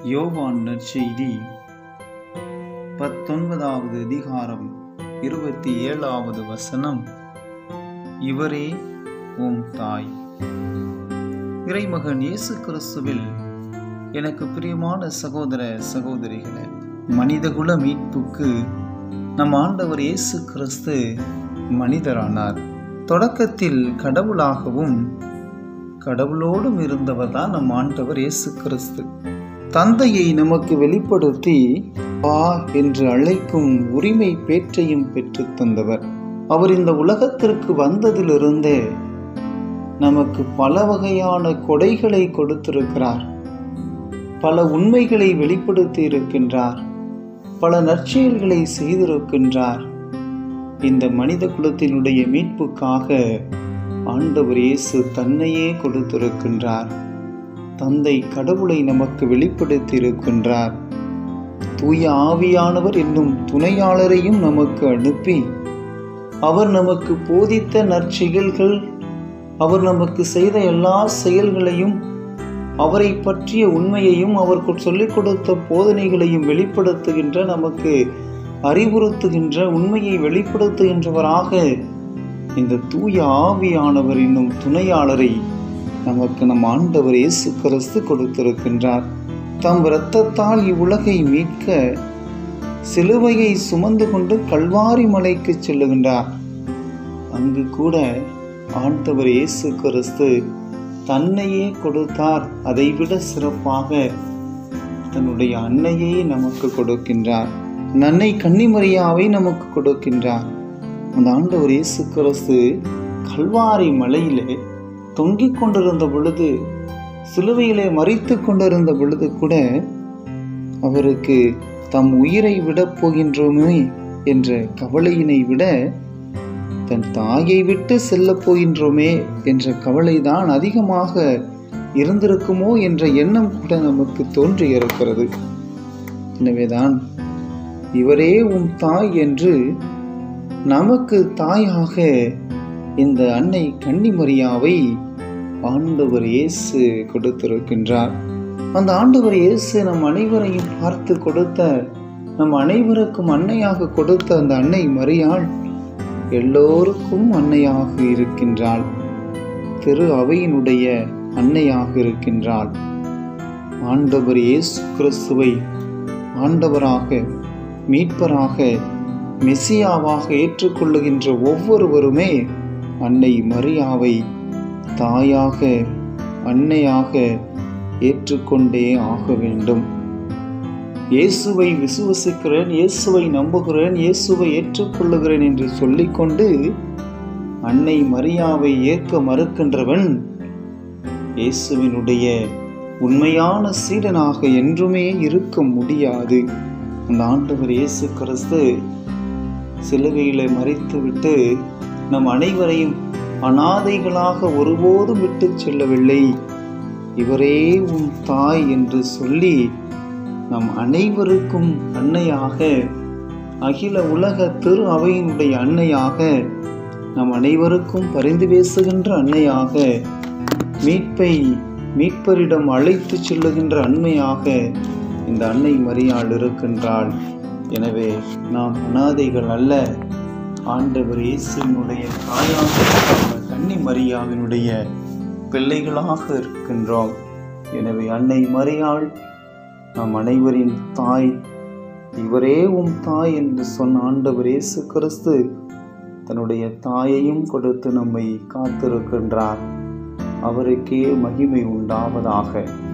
யோவான் நற்செய்தி பத்தொன்பதாவது அதிகாரம் இருபத்தி ஏழாவது வசனம் இவரே உம் தாய் இறைமகன் இயேசு கிறிஸ்துவில் எனக்கு பிரியமான சகோதர சகோதரிகளே மனிதகுல மீட்புக்கு நம் ஆண்டவர் இயேசு கிறிஸ்து மனிதரானார் தொடக்கத்தில் கடவுளாகவும் கடவுளோடும் இருந்தவர் தான் நம் ஆண்டவர் இயேசு கிறிஸ்து தந்தையை நமக்கு வெளிப்படுத்தி வா என்று அழைக்கும் உரிமை பேற்றையும் பெற்றுத் தந்தவர் அவர் இந்த உலகத்திற்கு வந்ததிலிருந்தே நமக்கு பல வகையான கொடைகளை கொடுத்திருக்கிறார் பல உண்மைகளை வெளிப்படுத்தி இருக்கின்றார் பல நற்செயல்களை செய்திருக்கின்றார் இந்த மனித குலத்தினுடைய மீட்புக்காக ஆண்டவர் இயேசு தன்னையே கொடுத்திருக்கின்றார் தந்தை கடவுளை நமக்கு வெளிப்படுத்தி இருக்கின்றார் தூய ஆவியானவர் என்னும் துணையாளரையும் நமக்கு அனுப்பி அவர் நமக்கு போதித்த நற்செயல்கள் அவர் நமக்கு செய்த எல்லா செயல்களையும் அவரை பற்றிய உண்மையையும் அவருக்கு சொல்லிக் கொடுத்த போதனைகளையும் வெளிப்படுத்துகின்ற நமக்கு அறிவுறுத்துகின்ற உண்மையை வெளிப்படுத்துகின்றவராக இந்த தூய ஆவியானவர் என்னும் துணையாளரை நமக்கு நம் ஆண்டவர் இயேசு கிறிஸ்து கொடுத்திருக்கின்றார் தம் இரத்தத்தால் இவ்வுலகை மீட்க சிலுவையை சுமந்து கொண்டு கல்வாரி மலைக்கு செல்லுகின்றார் அங்கு கூட ஆண்டவர் இயேசு கிறிஸ்து தன்னையே கொடுத்தார் அதைவிட சிறப்பாக தன்னுடைய அன்னையே நமக்கு கொடுக்கின்றார் நன்னை கன்னிமரியாவை நமக்கு கொடுக்கின்றார் அந்த ஆண்டவர் இயேசு கிறிஸ்து கல்வாரி மலையிலே தொங்கிக் கொண்டிருந்த பொழுது சிலுவையிலே மறித்து கொண்டிருந்த பொழுது கூட அவருக்கு தம் உயிரை விடப் போகின்றோமே என்ற கவலையினை விட தன் தாயை விட்டு செல்லப் போகின்றோமே என்ற கவலைதான் அதிகமாக இருந்திருக்குமோ என்ற எண்ணம் கூட நமக்கு தோன்றி இருக்கிறது எனவேதான் இவரே உம் தாய் என்று நமக்கு தாயாக இந்த அன்னை கன்னிமரியாவை ஆண்டவர் இயேசு கொடுத்திருக்கின்றார் அந்த ஆண்டவர் இயேசு நம் அனைவரையும் பார்த்து கொடுத்த நம் அனைவருக்கும் அன்னையாக கொடுத்த அந்த அன்னை மரியாள் எல்லோருக்கும் அன்னையாக இருக்கின்றாள் திரு அவையினுடைய அன்னையாக இருக்கின்றாள் ஆண்டவர் இயேசு கிறிஸ்துவை ஆண்டவராக மீட்பராக மெசியாவாக ஏற்றுக்கொள்ளுகின்ற ஒவ்வொருவருமே அன்னை மரியாவை தாயாக அன்னையாக ஏற்றுக்கொண்டே ஆக வேண்டும் இயேசுவை விசுவசிக்கிறேன் இயேசுவை நம்புகிறேன் இயேசுவை ஏற்றுக்கொள்ளுகிறேன் என்று சொல்லிக்கொண்டு அன்னை மரியாவை ஏற்க மறுக்கின்றவன் இயேசுவினுடைய உண்மையான சீடனாக என்றுமே இருக்க முடியாது அந்த ஆண்டவர் இயேசு கிறிஸ்து சிலுவையில மறித்துவிட்டு நம் அனைவரையும் அனாதைகளாக ஒருபோதும் விட்டு செல்லவில்லை இவரே உன் தாய் என்று சொல்லி நம் அனைவருக்கும் அன்னையாக அகில உலக திரு அவையினுடைய அன்னையாக நம் அனைவருக்கும் பரிந்து பேசுகின்ற அன்னையாக மீட்பை மீட்பரிடம் அழைத்து செல்லுகின்ற அன்மையாக இந்த அன்னை மரியாள் இருக்கின்றாள் எனவே நாம் அனாதைகள் அல்ல ஆண்டவர் இயேசுவினுடைய தாயாக கன்னி மரியாவினுடைய பிள்ளைகளாக இருக்கின்றோம் எனவே அன்னை மரியாள் நாம் அனைவரின் தாய் இவரே உம் தாய் என்று சொன்ன ஆண்டவர் இயேசு கிறிஸ்து தன்னுடைய தாயையும் கொடுத்து நம்மை காத்திருக்கின்றார் அவருக்கே மகிமை உண்டாவதாக